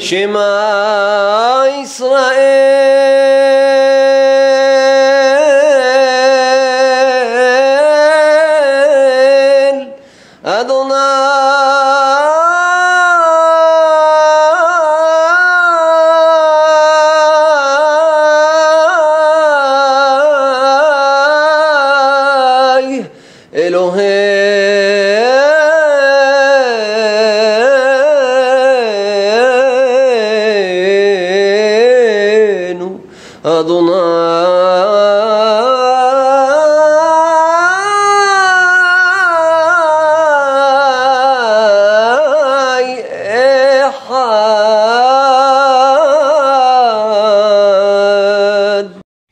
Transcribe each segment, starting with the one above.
שמע ישראל אדוני אלוהינו אדוני אחד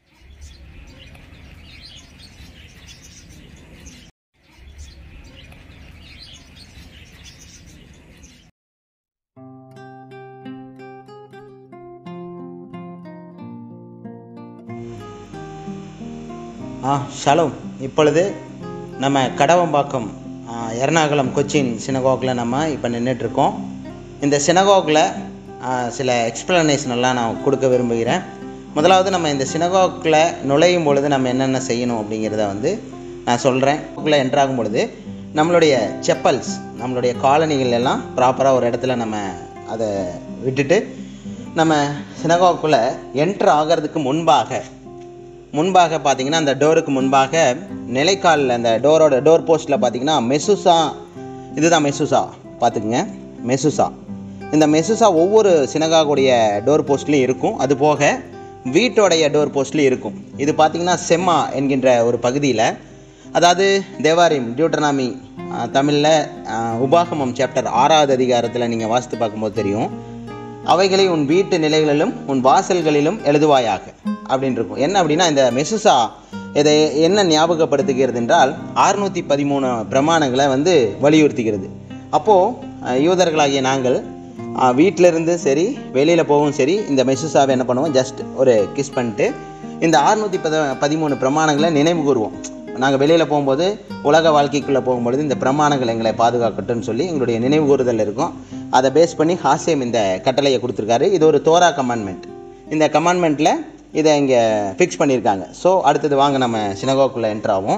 ஆ shalom இப்பொழுது நம்ம கடவம்பாக்கம் ஆ, எர்ணாகுளம் கொச்சின் சினகோகில் நம்ம இப்போ நின்றுட்டுருக்கோம் இந்த சினகோகில் சில எக்ஸ்பிளனேஷன் எல்லாம் நான் கொடுக்க விரும்புகிறேன் முதலாவது நம்ம இந்த சினகோகில் நுழையும் பொழுது நம்ம என்னென்ன செய்யணும் அப்படிங்கிறத வந்து நான் சொல்கிறேன் உள்ள என்ட்ராகும் பொழுது நம்மளுடைய செப்பல்ஸ் நம்மளுடைய காலனிகள் எல்லாம் ப்ராப்பராக ஒரு இடத்துல நம்ம அதை விட்டுட்டு நம்ம சினகோக்குள்ளே என்ட்ரு ஆகிறதுக்கு முன்பாக முன்பாக பார்த்தீங்கன்னா அந்த டோருக்கு முன்பாக நிலைக்காலில் அந்த டோரோட டோர் போஸ்ட்டில் பார்த்தீங்கன்னா மெசுசா இதுதான் மெசுசா பார்த்துக்குங்க மெசுசா இந்த மெசுசா ஒவ்வொரு சினகாகுடைய டோர் போஸ்ட்லேயும் இருக்கும் அது போக வீட்டோடைய டோர் போஸ்ட்லேயும் இருக்கும் இது பார்த்தீங்கன்னா செம்மா என்கின்ற ஒரு பகுதியில் அதாவது தேவாரிம் டியூட்டனாமி தமிழில் உபாகமம் சாப்டர் ஆறாவது அதிகாரத்தில் நீங்கள் வாசித்து பார்க்கும்போது தெரியும் அவைகளை உன் வீட்டு நிலைகளிலும் உன் வாசல்களிலும் எழுதுவாயாக அப்படின்னு இருக்கும் என்ன அப்படின்னா இந்த மெசுசா இதை என்ன ஞாபகப்படுத்துகிறது என்றால் அறுநூற்றி பதிமூணு பிரமாணங்களை வந்து வலியுறுத்துகிறது அப்போது யூதர்களாகிய நாங்கள் அஹ், வீட்டில இருந்து சரி வெளியில் போகவும் சரி இந்த மெசுசாவை என்ன பண்ணுவோம் ஜஸ்ட் ஒரு கிஸ் பண்ணிட்டு இந்த அறுநூற்றி பத பதிமூணு பிரமாணங்களை நினைவு கூறுவோம் நாங்கள் வெளியில் போகும்போது உலக வாழ்க்கைக்குள்ளே போகும்பொழுது இந்த பிரமாணங்கள் எங்களை பாதுகாக்கட்டும்னு சொல்லி எங்களுடைய நினைவு கூறுதல் இருக்கும் அதை பேஸ் பண்ணி ஹாசியம் இந்த கட்டளையை கொடுத்துருக்காரு இது ஒரு தோரா கமாண்ட்மெண்ட் இந்த கமாண்ட்மெண்ட்டில் இதை இங்கே ஃபிக்ஸ் பண்ணியிருக்காங்க ஸோ அடுத்தது வாங்க நம்ம சினகோக்குள்ளே என்ட்ரு ஆகும்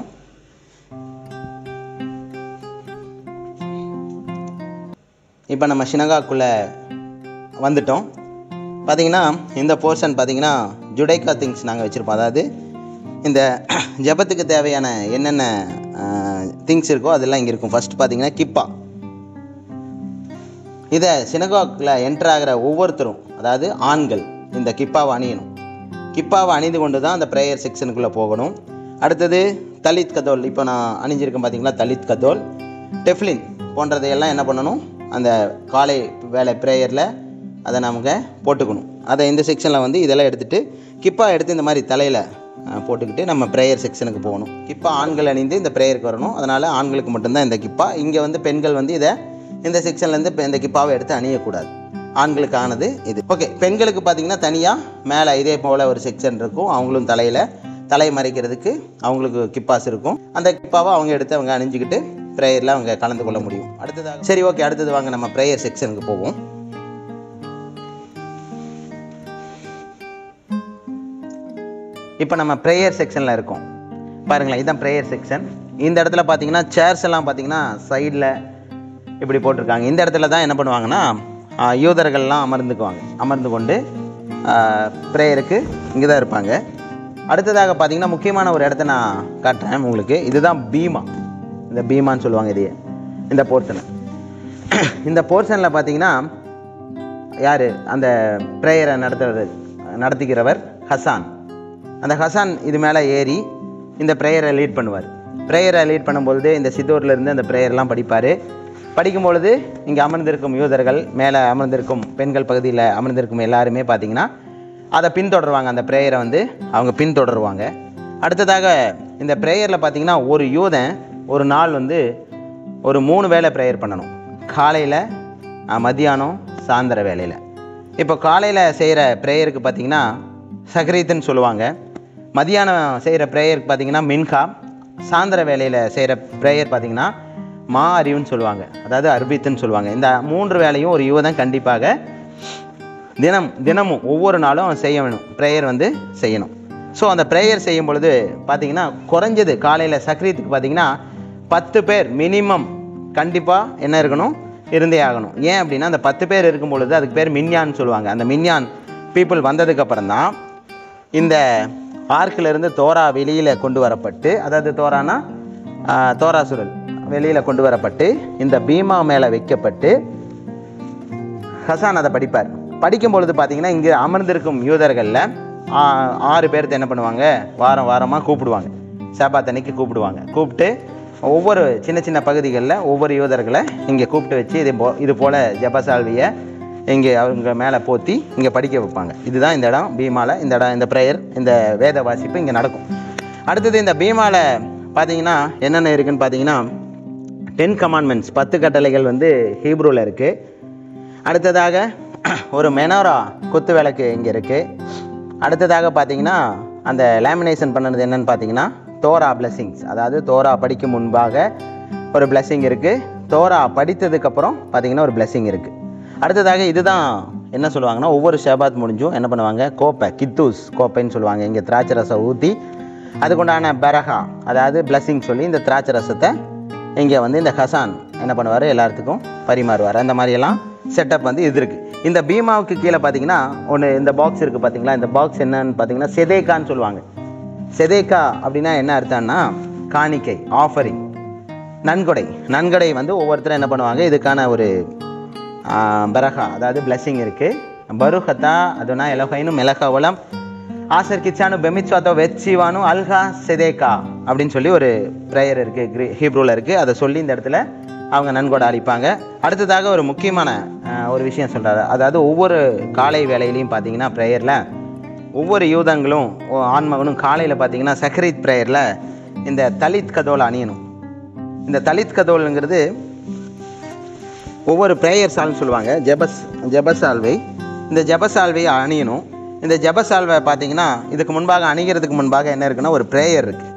இப்போ நம்ம சினகாக்குள்ளே வந்துட்டோம் பார்த்தீங்கன்னா இந்த போர்ஷன் பார்த்தீங்கன்னா ஜுடைக்கா திங்ஸ் நாங்கள் வச்சுருப்போம் அதாவது இந்த ஜெபத்துக்கு தேவையான என்னென்ன திங்ஸ் இருக்கோ அதெல்லாம் இங்கே இருக்கும் ஃபர்ஸ்ட் பார்த்தீங்கன்னா கிப்பா இதை சினகாக்கில் என்டர் ஆகிற ஒவ்வொருத்தரும் அதாவது ஆண்கள் இந்த கிப்பாவை அணியணும் கிப்பாவை அணிந்து கொண்டு தான் அந்த ப்ரேயர் செக்ஷனுக்குள்ளே போகணும் அடுத்தது தலித் கதோல் இப்போ நான் அணிஞ்சிருக்கேன் பார்த்தீங்களா தலித் கதோல் டெஃப்லின் போன்றதையெல்லாம் என்ன பண்ணணும் அந்த காலை வேலை ப்ரேயரில் அதை நமக்கு போட்டுக்கணும் அதை இந்த செக்ஷனில் வந்து இதெல்லாம் எடுத்துகிட்டு கிப்பா எடுத்து இந்த மாதிரி தலையில் போட்டுக்கிட்டு நம்ம ப்ரேயர் செக்ஷனுக்கு போகணும் கிப்பா ஆண்கள் அணிந்து இந்த ப்ரேயருக்கு வரணும் அதனால் ஆண்களுக்கு மட்டும்தான் இந்த கிப்பா இங்கே வந்து பெண்கள் வந்து இதை இந்த செக்ஷன்லேருந்து இப்போ இந்த கிப்பாவை எடுத்து அணியக்கூடாது ஆண்களுக்கு ஆனது இது ஓகே பெண்களுக்கு பார்த்தீங்கன்னா தனியாக மேலே இதே போல் ஒரு செக்ஷன் இருக்கும் அவங்களும் தலையில் தலை மறைக்கிறதுக்கு அவங்களுக்கு கிப்பாஸ் இருக்கும் அந்த கிப்பாவை அவங்க எடுத்து அவங்க அணிஞ்சிக்கிட்டு ப்ரேயரில் அவங்க கலந்து கொள்ள முடியும் அடுத்ததாக சரி ஓகே அடுத்தது வாங்க நம்ம ப்ரேயர் செக்ஷனுக்கு போவோம் இப்போ நம்ம ப்ரேயர் செக்ஷனில் இருக்கோம் பாருங்களேன் இதுதான் ப்ரேயர் செக்ஷன் இந்த இடத்துல பார்த்தீங்கன்னா சேர்ஸ் எல்லாம் பார்த்தீங்கன்னா சைடில் இப்படி போட்டிருக்காங்க இந்த இடத்துல தான் என்ன பண்ணுவாங்கன்னா ஆ, யூதர்கள்லாம் அமர்ந்துக்குவாங்க அமர்ந்து கொண்டு ப்ரேயருக்கு இங்கே தான் இருப்பாங்க அடுத்ததாக பார்த்தீங்கன்னா முக்கியமான ஒரு இடத்த நான் காட்டுறேன் உங்களுக்கு இதுதான் பீமா இந்த பீமான்னு சொல்லுவாங்க இதையே இந்த போர்ஷனை இந்த போர்ஷனில் பார்த்தீங்கன்னா யார் அந்த ப்ரேயரை நடத்துறது நடத்திக்கிறவர் ஹசான் அந்த ஹசான் இது மேலே ஏறி இந்த ப்ரேயரை லீட் பண்ணுவார் ப்ரேயரை லீட் பண்ணும்பொழுது இந்த சித்தூரில் இருந்து அந்த ப்ரேயர்லாம் படிப்பார் படிக்கும் பொழுது இங்கே அமர்ந்திருக்கும் யூதர்கள் மேலே அமர்ந்திருக்கும் பெண்கள் பகுதியில் அமர்ந்திருக்கும் எல்லாருமே பார்த்தீங்கன்னா அதை பின்தொடருவாங்க அந்த ப்ரேயரை வந்து அவங்க பின்தொடருவாங்க அடுத்ததாக இந்த ப்ரேயரில் பார்த்தீங்கன்னா ஒரு யூதன் ஒரு நாள் வந்து ஒரு மூணு வேளை ப்ரேயர் பண்ணணும் காலையில் மத்தியானம் சாயந்தர வேலையில் இப்போ காலையில் செய்கிற ப்ரேயருக்கு பார்த்தீங்கன்னா சக்ரீத்துன்னு சொல்லுவாங்க மதியானம் செய்கிற ப்ரேயருக்கு பார்த்தீங்கன்னா மின்கா சாயந்தர வேலையில் செய்கிற ப்ரேயர் பார்த்தீங்கன்னா மா அறிவுன்னு சொல்லுவாங்க அதாவது அர்பித்துன்னு சொல்லுவாங்க இந்த மூன்று வேலையும் ஒரு யுவதன் கண்டிப்பாக தினம் தினமும் ஒவ்வொரு நாளும் அவன் செய்ய வேணும் ப்ரேயர் வந்து செய்யணும் ஸோ அந்த ப்ரேயர் செய்யும் பொழுது பார்த்தீங்கன்னா குறைஞ்சது காலையில் சக்ரீத்துக்கு பார்த்தீங்கன்னா பத்து பேர் மினிமம் கண்டிப்பாக என்ன இருக்கணும் இருந்தே ஆகணும் ஏன் அப்படின்னா அந்த பத்து பேர் இருக்கும் பொழுது அதுக்கு பேர் மின்யான்னு சொல்லுவாங்க அந்த மின்யான் பீப்புள் வந்ததுக்கப்புறம் தான் இந்த ஆர்க்கில் இருந்து தோரா வெளியில் கொண்டு வரப்பட்டு அதாவது தோரானா ஆஹ், தோரா சுருள் வெளியில் கொண்டு வரப்பட்டு இந்த பீமா மேலே வைக்கப்பட்டு ஹசான் அதை படிப்பார் படிக்கும் பொழுது பார்த்தீங்கன்னா இங்கே அமர்ந்திருக்கும் யூதர்களில் ஆ- ஆறு பேர்த்த என்ன பண்ணுவாங்க வாரம் வாரமாக கூப்பிடுவாங்க சாபாத் அன்னைக்கு கூப்பிடுவாங்க கூப்பிட்டு ஒவ்வொரு சின்ன சின்ன பகுதிகளில் ஒவ்வொரு யூதர்களை இங்கே கூப்பிட்டு வச்சு இது போ இது போல் ஜபசால்வியை இங்கே அவங்க மேலே போத்தி இங்கே படிக்க வைப்பாங்க இதுதான் இந்த இடம் பீமால இந்த இடம் இந்த ப்ரேயர் இந்த வேத வாசிப்பு இங்கே நடக்கும் அடுத்தது இந்த பீமால பார்த்தீங்கன்னா என்னென்ன இருக்குன்னு பார்த்தீங்கன்னா டென் கமாண்ட்மெண்ட்ஸ் பத்து கட்டளைகள் வந்து ஹீப்ரூவில் இருக்குது அடுத்ததாக ஒரு மெனோரா குத்து விளக்கு இங்கே இருக்குது அடுத்ததாக பார்த்தீங்கன்னா அந்த லேமினேஷன் பண்ணது என்னன்னு பார்த்தீங்கன்னா தோரா பிளெஸிங்ஸ் அதாவது தோரா படிக்கும் முன்பாக ஒரு blessing இருக்குது தோரா படித்ததுக்கப்புறம் பார்த்தீங்கன்னா ஒரு blessing இருக்குது அடுத்ததாக இதுதான் என்ன சொல்லுவாங்கன்னா ஒவ்வொரு ஷபாத் முடிஞ்சும் என்ன பண்ணுவாங்க கோப்பை கித்தூஸ் கோப்பைன்னு சொல்லுவாங்க இங்கே திராட்சை ரசம் ஊற்றி அதுக்குண்டான பெரகா அதாவது blessing சொல்லி இந்த திராட்சை ரசத்தை இங்கே வந்து இந்த ஹசான் என்ன பண்ணுவார் எல்லாத்துக்கும் பரிமாறுவார் அந்த மாதிரியெல்லாம் செட்டப் வந்து இது இருக்குது இந்த பீமாவுக்கு கீழே பார்த்தீங்கன்னா ஒன்று இந்த பாக்ஸ் இருக்குது பார்த்தீங்களா இந்த பாக்ஸ் என்னன்னு பார்த்தீங்கன்னா செதேக்கான்னு சொல்லுவாங்க செதேக்கா அப்படின்னா என்ன அர்த்தம்னா காணிக்கை ஆஃபரிங் நன்கொடை நன்கொடை வந்து ஒவ்வொருத்தரும் என்ன பண்ணுவாங்க இதுக்கான ஒரு பரகா அதாவது blessing இருக்குது பருஹத்தா அதுனா எலகைனு மெலகவலம் ஆசர் கிச்சானு பெமிச்வாத்தோ வெச்சிவானு அல்ஹா செதேகா அப்படின்னு சொல்லி ஒரு ப்ரேயர் இருக்குது கிரீ ஹீப்ரூவில் இருக்குது அதை சொல்லி இந்த இடத்துல அவங்க நன்கொடை அளிப்பாங்க அடுத்ததாக ஒரு முக்கியமான ஆஹ், ஒரு விஷயம் சொல்கிறாரு அதாவது ஒவ்வொரு காலை வேலையிலையும் பார்த்தீங்கன்னா ப்ரேயரில் ஒவ்வொரு யூதங்களும் ஓ- ஆண்மகனும் காலையில் பார்த்தீங்கன்னா சக்ரீத் ப்ரேயரில் இந்த தலித் கதோல் அணியணும் இந்த தலித் கதோலுங்கிறது ஒவ்வொரு ப்ரேயர் சொல்லுவாங்க ஜெபஸ் ஜெபசால்வை இந்த ஜெபசால்வையை அணியணும் இந்த ஜெபசால்வை பார்த்தீங்கன்னா இதுக்கு முன்பாக அணிகிறதுக்கு முன்பாக என்ன இருக்குன்னா ஒரு ப்ரேயர் இருக்குது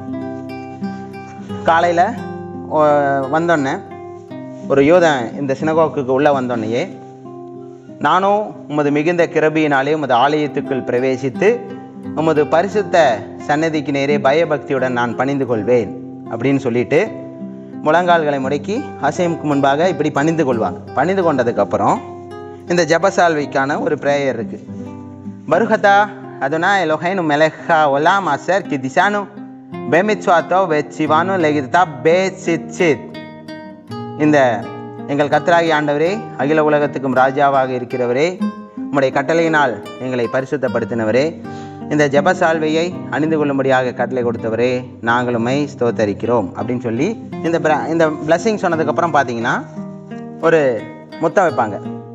காலையில் வந்தோடனே ஒரு யூதன் இந்த சினகோக்குக்கு உள்ளே வந்தோடனேயே நானும் உமது மிகுந்த கிருபையினாலே உமது ஆலயத்துக்குள் பிரவேசித்து உமது பரிசுத்த சன்னதிக்கு நேரே பயபக்தியுடன் நான் பணிந்து கொள்வேன் அப்படின்னு சொல்லிட்டு முழங்கால்களை முடக்கி அசைமுக்கு முன்பாக இப்படி பணிந்து கொள்வாங்க பணிந்து கொண்டதுக்கப்புறம் இந்த ஜபசால்வைக்கான ஒரு ப்ரேயர் இருக்குது பருகதா அதுனா எலோகைனு மெலஹா ஒலாம் அசர் கிதிசானு பெமித்வாத்தோ வெச்சிவானு லெகிதா பேசிச்சித் இந்த எங்கள் கத்தராகி ஆண்டவரே அகில உலகத்துக்கும் ராஜாவாக இருக்கிறவரே உம்முடைய கட்டளையினால் எங்களை பரிசுத்தப்படுத்தினவரே இந்த ஜெபசால்வையை அணிந்து கொள்ளும்படியாக கட்டளை கொடுத்தவரே நாங்களுமை ஸ்தோத்தரிக்கிறோம் அப்படின்னு சொல்லி இந்த பிர- இந்த பிளஸ்ஸிங் சொன்னதுக்கப்புறம் பார்த்தீங்கன்னா ஒரு முத்தம் வைப்பாங்க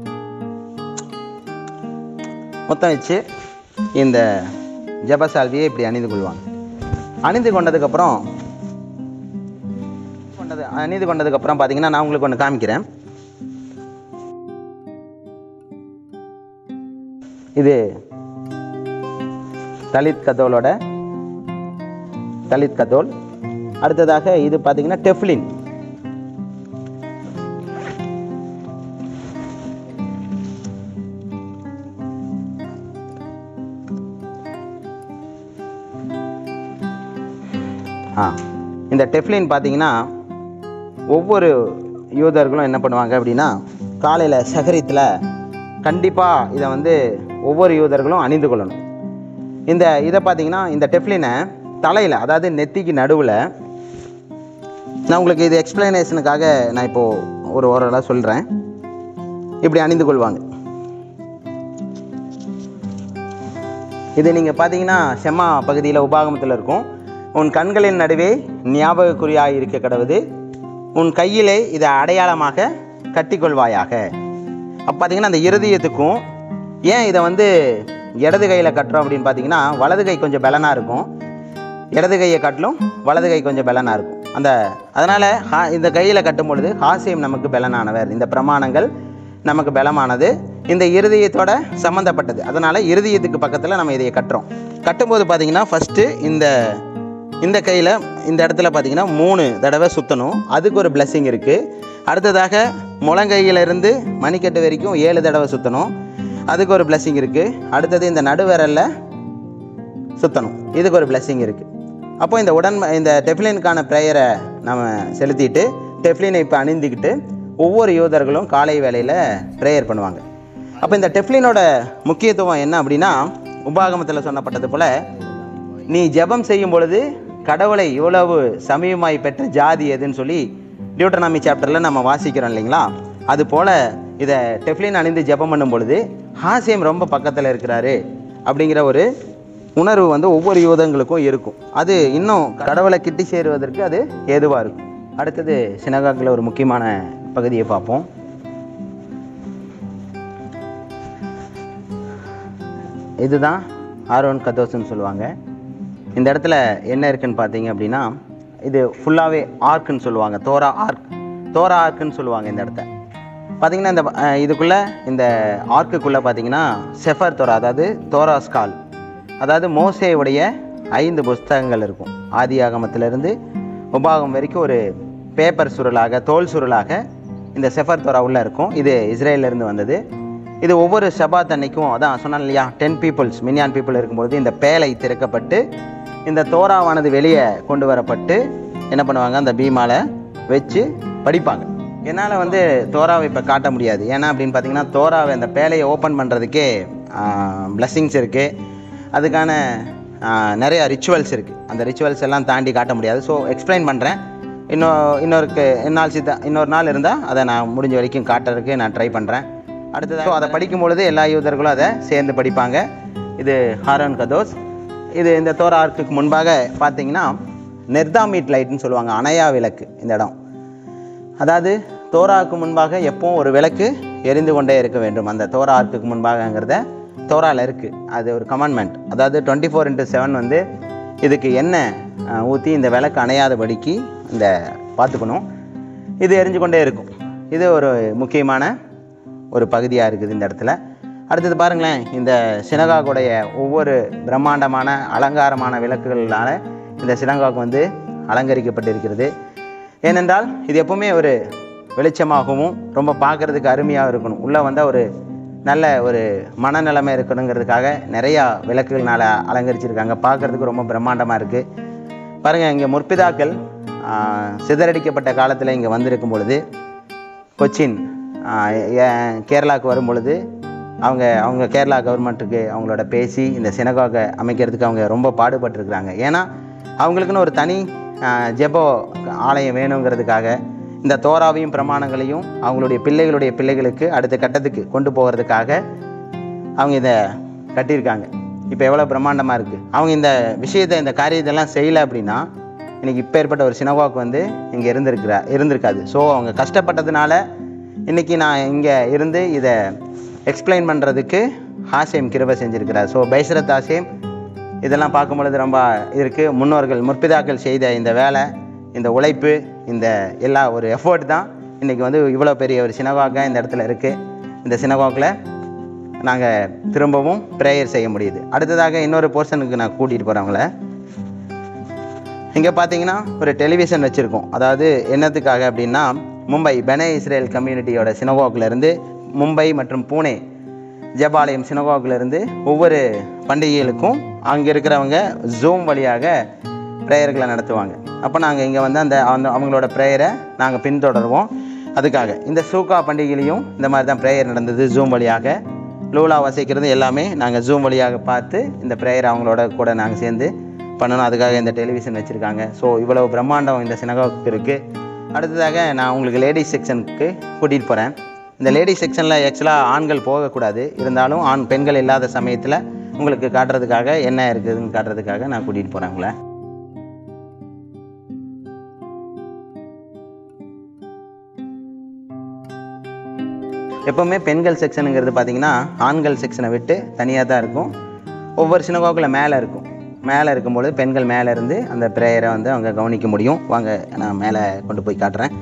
முத்தம் வச்சு இந்த ஜெபசால்வியை இப்படி அணிந்து கொள்வாங்க அணிந்து கொண்டதுக்கப்புறம் கொண்டது அணிந்து கொண்டதுக்கப்புறம் பார்த்தீங்கன்னா நான் உங்களுக்கு ஒன்று காமிக்கிறேன் இது தலித் கதோலோட தலித் கதோல் அடுத்ததாக இது பார்த்தீங்கன்னா டெஃப்லின் ஆ இந்த டெஃப்லின் பார்த்தீங்கன்னா ஒவ்வொரு யூதர்களும் என்ன பண்ணுவாங்க அப்படின்னா காலையில் சகரித்தில் கண்டிப்பாக இதை வந்து ஒவ்வொரு யூதர்களும் அணிந்து கொள்ளணும் இந்த இதை பார்த்தீங்கன்னா இந்த டெஃப்லினை தலையில் அதாவது நெத்திக்கு நடுவில் நான் உங்களுக்கு இது எக்ஸ்பிளனேஷனுக்காக நான் இப்போது ஒரு ஓரளவு சொல்கிறேன் இப்படி அணிந்து கொள்வாங்க இது நீங்கள் பார்த்தீங்கன்னா செம்மா பகுதியில் உபாகமத்தில் இருக்கும் உன் கண்களின் நடுவே ஞாபகக்குறியாய் இருக்க கடவுது உன் கையிலே இதை அடையாளமாக கட்டிக்கொள்வாயாக அப்போ பார்த்தீங்கன்னா அந்த இருதயத்துக்கும் ஏன் இதை வந்து இடது கையில் கட்டுறோம் அப்படின்னு பார்த்தீங்கன்னா வலது கை கொஞ்சம் பலனாக இருக்கும் இடது கையை காட்டிலும் வலது கை கொஞ்சம் பலனாக இருக்கும் அந்த அதனால் ஹா இந்த கையில் கட்டும் பொழுது ஹாசியம் நமக்கு பலனானவர் இந்த பிரமாணங்கள் நமக்கு பலமானது இந்த இருதயத்தோட சம்மந்தப்பட்டது அதனால் இருதயத்துக்கு பக்கத்தில் நம்ம இதை கட்டுறோம் கட்டும்போது பார்த்தீங்கன்னா ஃபஸ்ட்டு இந்த இந்த கையில் இந்த இடத்துல பார்த்தீங்கன்னா மூணு தடவை சுற்றணும் அதுக்கு ஒரு blessing இருக்குது அடுத்ததாக முழங்கையிலிருந்து மணிக்கட்டு வரைக்கும் ஏழு தடவை சுற்றணும் அதுக்கு ஒரு blessing இருக்குது அடுத்தது இந்த நடுவிரலில் சுற்றணும் இதுக்கு ஒரு blessing இருக்குது அப்போ இந்த உடன் இந்த டெஃப்லினுக்கான ப்ரேயரை நம்ம செலுத்திட்டு டெஃப்லினை இப்போ அணிந்துக்கிட்டு ஒவ்வொரு யூதர்களும் காலை வேளையில் ப்ரேயர் பண்ணுவாங்க அப்போ இந்த டெஃப்லினோட முக்கியத்துவம் என்ன அப்படின்னா உபாகமத்தில் சொன்னப்பட்டது போல் நீ ஜெபம் செய்யும் பொழுது கடவுளை இவ்வளவு சமீபமாய் பெற்ற ஜாதி எதுன்னு சொல்லி டியூட்டனாமி சாப்டரில் நம்ம வாசிக்கிறோம் இல்லைங்களா அது போல் இதை டெஃப்லின் அணிந்து ஜெபம் பண்ணும் பொழுது ஹாசியம் ரொம்ப பக்கத்தில் இருக்கிறாரு அப்படிங்கிற ஒரு உணர்வு வந்து ஒவ்வொரு யூதங்களுக்கும் இருக்கும் அது இன்னும் கடவுளை கிட்டி சேருவதற்கு அது ஏதுவாக இருக்கும் அடுத்தது சினகாக்கில் ஒரு முக்கியமான பகுதியை பார்ப்போம் இதுதான் ஆரோன் கதோஸ்ன்னு சொல்லுவாங்க இந்த இடத்துல என்ன இருக்குன்னு பார்த்தீங்க அப்படின்னா இது ஃபுல்லாகவே ஆர்க்குன்னு சொல்லுவாங்க தோரா ஆர்க் தோரா ஆர்க்குன்னு சொல்லுவாங்க இந்த இடத்த பார்த்தீங்கன்னா இந்த அஹ், இதுக்குள்ள இந்த ஆர்க்குக்குள்ளே பார்த்தீங்கன்னா செஃபர் தோரா அதாவது தோரா ஸ்கால் அதாவது மோசேவுடைய ஐந்து புஸ்தகங்கள் இருக்கும் ஆதி ஆகமத்திலிருந்து உபாகம் வரைக்கும் ஒரு பேப்பர் சுருளாக தோல் சுருளாக இந்த செஃபர் தோரா உள்ள இருக்கும் இது இஸ்ரேல்ல இருந்து வந்தது இது ஒவ்வொரு ஷபாத் அன்னைக்கும் அதான் சொன்னேன் இல்லையா டென் பீப்புள்ஸ் மினியான் பீப்புள் இருக்கும்பொழுது இந்த பேலை திறக்கப்பட்டு இந்த தோராவானது வெளியே கொண்டு வரப்பட்டு என்ன பண்ணுவாங்க அந்த பீமால வச்சு படிப்பாங்க என்னால் வந்து தோராவை இப்போ காட்ட முடியாது ஏன்னா அப்படின்னு பார்த்தீங்கன்னா தோராவை அந்த பேலையை ஓப்பன் பண்ணுறதுக்கே பிளஸ்ஸிங்ஸ் இருக்குது அதுக்கான ஆஹ், நிறைய ரிச்சுவல்ஸ் இருக்குது அந்த ரிச்சுவல்ஸ் எல்லாம் தாண்டி காட்ட முடியாது ஸோ எக்ஸ்பிளைன் பண்ணுறேன் இன்னும் இன்னொருக்கு நாள் சித்த இன்னொரு நாள் இருந்தால் அதை நான் முடிஞ்ச வரைக்கும் காட்டுறதுக்கு நான் ட்ரை பண்ணுறேன் அடுத்தது அதை படிக்கும் பொழுது எல்லா யூதர்களும் அதை சேர்ந்து படிப்பாங்க இது ஹாரன் கதோஸ் இது இந்த தோரா ஆர்க்குக்கு முன்பாக பார்த்தீங்கன்னா நெர்தாமீட் லைட்னு சொல்லுவாங்க அணையா விளக்கு இந்த இடம் அதாவது தோராவுக்கு முன்பாக எப்பவும் ஒரு விளக்கு எரிந்து கொண்டே இருக்க வேண்டும் அந்த தோரா ஆர்க்குக்கு முன்பாகங்கிறத தோராவில் இருக்குது அது ஒரு கமாண்ட்மெண்ட் அதாவது டுவெண்ட்டி ஃபோர் இன்ட்டு செவன் வந்து இதுக்கு எண்ணெய் ஊற்றி இந்த விளக்கு அணையாதபடிக்கு இந்த பார்த்துக்கணும் இது எரிஞ்சு கொண்டே இருக்கும் இது ஒரு முக்கியமான ஒரு பகுதியாக இருக்குது இந்த இடத்துல அடுத்தது பாருங்களேன் இந்த சினகாகுடைய ஒவ்வொரு பிரம்மாண்டமான அலங்காரமான விளக்குகளால் இந்த சினகாக் வந்து அலங்கரிக்கப்பட்டிருக்கிறது ஏனென்றால் இது எப்பவுமே ஒரு வெளிச்சமாகவும் ரொம்ப பார்க்கறதுக்கு அருமையாக இருக்கணும் உள்ளே வந்தால் ஒரு நல்ல ஒரு மனநிலைமை இருக்கணுங்கிறதுக்காக நிறையா விளக்குகள்னால அலங்கரிச்சிருக்காங்க பார்க்கறதுக்கு ரொம்ப பிரம்மாண்டமாக இருக்குது பாருங்கள் இங்கே முற்பிதாக்கள் ஆஹ், சிதறடிக்கப்பட்ட காலத்தில் இங்கே வந்திருக்கும் பொழுது கொச்சின் ஆஹ், ஏ- கேரளாவுக்கு வரும் பொழுது அவங்க அவங்க கேரளா கவர்மெண்ட்டுக்கு அவங்களோட பேசி இந்த சினகாக அமைக்கிறதுக்கு அவங்க ரொம்ப பாடுபட்டிருக்கிறாங்க ஏன்னா அவங்களுக்குன்னு ஒரு தனி ஆஹ், ஜெபோ ஆலயம் வேணுங்கிறதுக்காக இந்த தோராவையும் பிரமாணங்களையும் அவங்களுடைய பிள்ளைகளுடைய பிள்ளைகளுக்கு அடுத்த கட்டத்துக்கு கொண்டு போகிறதுக்காக அவங்க இதை கட்டியிருக்காங்க இப்போ எவ்வளோ பிரம்மாண்டமாக இருக்குது அவங்க இந்த விஷயத்தை இந்த காரியத்தெல்லாம் செய்யலை அப்படின்னா இன்னைக்கு இப்போ ஏற்பட்ட ஒரு சினவாக்கு வந்து இங்கே இருந்திருக்கிறா இருந்திருக்காது ஸோ அவங்க கஷ்டப்பட்டதுனால இன்னைக்கு நான் இங்கே இருந்து இதை எக்ஸ்பிளைன் பண்ணுறதுக்கு ஹாசியம் கிருபை செஞ்சுருக்கிறார் ஸோ பைசரத் ஹாசியம் இதெல்லாம் பார்க்கும் பொழுது ரொம்ப இருக்குது முன்னோர்கள் முற்பிதாக்கள் செய்த இந்த வேலை இந்த உழைப்பு இந்த எல்லா ஒரு எஃபர்ட் தான் இன்றைக்கி வந்து இவ்வளோ பெரிய ஒரு சினவாக இந்த இடத்துல இருக்குது இந்த சினவாக்கில் நாங்கள் திரும்பவும் ப்ரேயர் செய்ய முடியுது அடுத்ததாக இன்னொரு போர்ஷனுக்கு நான் கூட்டிகிட்டு போகிறவங்கள இங்கே பார்த்தீங்கன்னா ஒரு டெலிவிஷன் வச்சுருக்கோம் அதாவது என்னத்துக்காக அப்படின்னா மும்பை பெனே இஸ்ரேல் கம்யூனிட்டியோட சினகோக்ல இருந்து மும்பை மற்றும் பூனே ஜபாலயம் சினகோக்ல இருந்து ஒவ்வொரு பண்டிகைகளுக்கும் அங்கே இருக்கிறவங்க ஜூம் வழியாக ப்ரேயர்களை நடத்துவாங்க அப்போ நாங்கள் இங்கே வந்து அந்த அந்த அவங்களோட ப்ரேயரை நாங்கள் பின்தொடருவோம் அதுக்காக இந்த சூக்கா பண்டிகையிலையும் இந்த மாதிரி தான் ப்ரேயர் நடந்தது ஜூம் வழியாக லூலா வசிக்கிறது எல்லாமே நாங்கள் ஜூம் வழியாக பார்த்து இந்த ப்ரேயர் அவங்களோட கூட நாங்கள் சேர்ந்து பண்ணணும் அதுக்காக இந்த டெலிவிஷன் வச்சுருக்காங்க ஸோ இவ்வளவு பிரம்மாண்டம் இந்த சினகாவுக்கு இருக்குது அடுத்ததாக நான் உங்களுக்கு லேடிஸ் செக்ஷனுக்கு கூட்டிகிட்டு போகிறேன் இந்த லேடிஸ் செக்ஷனில் ஆக்சுவலாக ஆண்கள் போகக்கூடாது இருந்தாலும் ஆண் பெண்கள் இல்லாத சமயத்தில் உங்களுக்கு காட்டுறதுக்காக என்ன இருக்குதுன்னு காட்டுறதுக்காக நான் கூட்டிகிட்டு போகிறேன் உங்களை எப்போவுமே பெண்கள் செக்ஷனுங்கிறது பார்த்தீங்கன்னா ஆண்கள் செக்ஷனை விட்டு தனியாக தான் இருக்கும் ஒவ்வொரு சினகோக்கில் மேலே இருக்கும் மேலே இருக்கும்பொழுது பெண்கள் மேலே இருந்து அந்த ப்ரேயரை வந்து அவங்க கவனிக்க முடியும் வாங்க நான் மேலே கொண்டு போய் காட்டுறேன்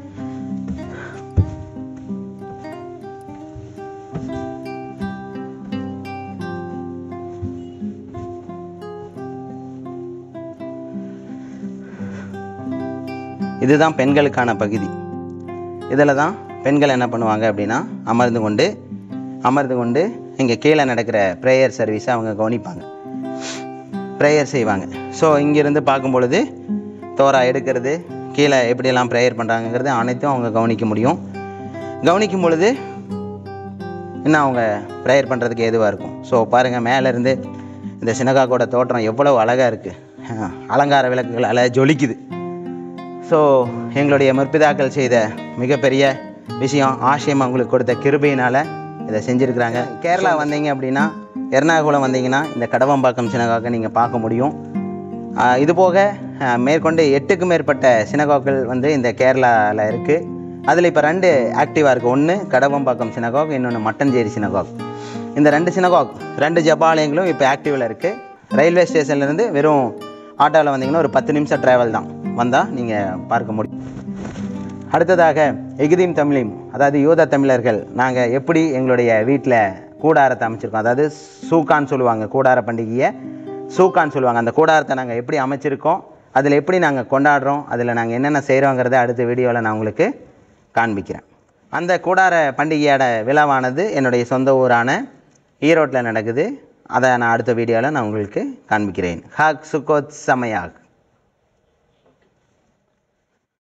இதுதான் பெண்களுக்கான பகுதி இதில் தான் பெண்கள் என்ன பண்ணுவாங்க அப்படின்னா அமர்ந்து கொண்டு அமர்ந்து கொண்டு இங்கே கீழே நடக்கிற ப்ரேயர் சர்வீஸை அவங்க கவனிப்பாங்க ப்ரேயர் செய்வாங்க ஸோ இங்கேருந்து பார்க்கும் பொழுது தோரா எடுக்கிறது கீழே எப்படியெல்லாம் ப்ரேயர் பண்ணுறாங்கங்கிறது அனைத்தும் அவங்க கவனிக்க முடியும் கவனிக்கும் பொழுது இன்னும் அவங்க ப்ரேயர் பண்ணுறதுக்கு ஏதுவாக இருக்கும் ஸோ பாருங்கள் மேலேருந்து இந்த சினகாக்கோட தோற்றம் எவ்வளோ அழகாக இருக்குது அலங்கார விளக்குகளால் ஜொலிக்குது ஸோ எங்களுடைய முற்பிதாக்கள் செய்த மிகப்பெரிய விஷயம் ஆசியம் அவங்களுக்கு கொடுத்த கிருபையினால் இதை செஞ்சுருக்கிறாங்க கேரளா வந்தீங்க அப்படின்னா எர்ணாகுளம் வந்தீங்கன்னா இந்த கடவம்பாக்கம் சினகாக்கை நீங்கள் பார்க்க முடியும் ஆஹ் இது போக ஆஹ் மேற்கொண்டு எட்டுக்கும் மேற்பட்ட சினகாக்கள் வந்து இந்த கேரளாவில் இருக்குது அதில் இப்போ ரெண்டு ஆக்டிவாக இருக்குது ஒன்று கடவம்பாக்கம் சினகாக் இன்னொன்று மட்டஞ்சேரி சினகாக் இந்த ரெண்டு சினகாக் ரெண்டு ஜபாலயங்களும் இப்போ ஆக்டிவில் இருக்குது ரயில்வே ஸ்டேஷன்லேருந்து வெறும் ஆட்டோவில் வந்தீங்கன்னா ஒரு பத்து நிமிஷம் ட்ராவல் தான் வந்தால் நீங்கள் பார்க்க முடியும் அடுத்ததாக எகிதீம் தமிழீம் அதாவது யூத தமிழர்கள் நாங்கள் எப்படி எங்களுடைய வீட்டில் கூடாரத்தை அமைச்சிருக்கோம் அதாவது சூக்கான்னு சொல்லுவாங்க கூடார பண்டிகையை சூக்கான்னு சொல்லுவாங்க அந்த கூடாரத்தை நாங்கள் எப்படி அமைச்சிருக்கோம் அதில் எப்படி நாங்கள் கொண்டாடுறோம் அதில் நாங்கள் என்னென்ன செய்கிறோங்கிறத அடுத்த வீடியோவில் நான் உங்களுக்கு காண்பிக்கிறேன் அந்த கூடார பண்டிகையோட விழாவானது என்னுடைய சொந்த ஊரான ஈரோட்டில் நடக்குது அதை நான் அடுத்த வீடியோவில் நான் உங்களுக்கு காண்பிக்கிறேன் ஹாக் சுகோத் சமயாக்